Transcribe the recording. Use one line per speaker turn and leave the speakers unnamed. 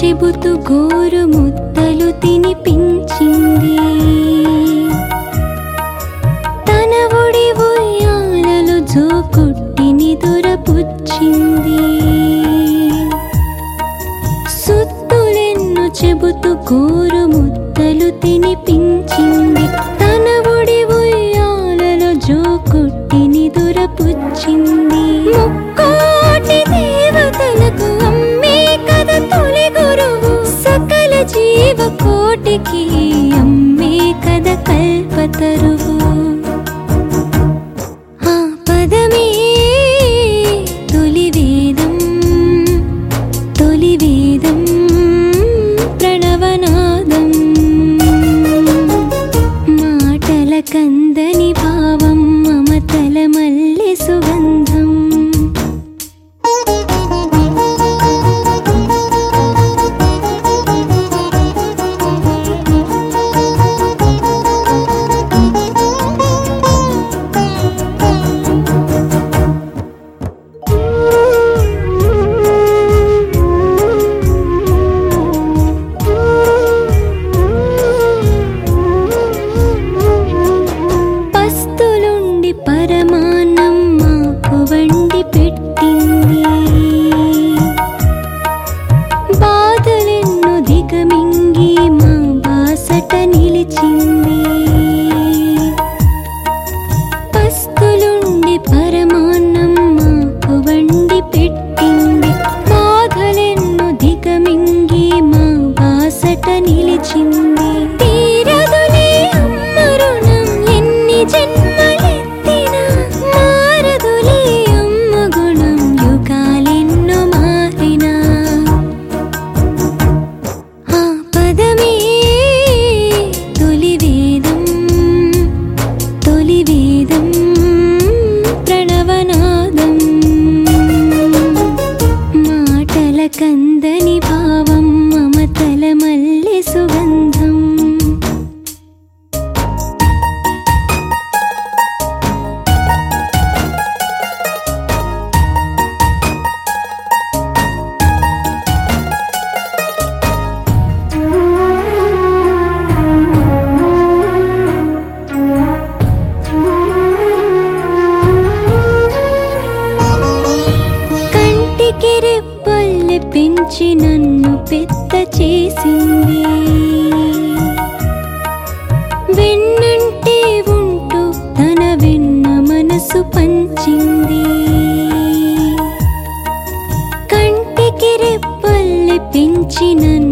చెబుతూ గోరు ముద్దలు తినిపించింది తన ఒడి ఉయ్యాలలో జోకొట్టి నిదురపుచ్చింది సుత్తులెన్ను చెబుతూ గోరు ముద్దలు తినిపించింది తన ఒడి ఉయ్యాలలో జోకొట్టి నిదురపుచ్చింది ముక్కోటి దేవతలకు అమ్మే కథ తొలి గురువు సకల జీవ కోటికి అమ్మే కథ కల్పతరువు ఆ పదమే తొలి వేదం తొలి వేదం ప్రణవనాదం మాటల కందని భావం మమతల మల్లె సుగంధం పస్తులుండి పరమాన్నం మాకు వండి పెట్టింది బాధలెన్ను దిగమింగి మా బాసట నిలిచింది పస్తులుండి పరమాన్నం మాకు వండి పెట్టింది బాధలెన్ను దిగమింగి మా బాసట నిలిచింది తీరదులే అమ్మ రుణం ఎన్ని జన్మలెత్తినా మారదులే అమ్మ గుణం యుగాలెన్నో మారినా ఆ పదమే తొలి వేదం తొలి వేదం ప్రణవనాదం మాటల కందని భావం మమతల మల్లె సుగంధం కంటికి రెప్పల్లె పెంచి నన్ను పెద్ద చేసింది వెన్నంటే ఉంటూ తన వెన్న మనసు పంచింది కంటికి రెప్పల్లె పెంచి నన్ను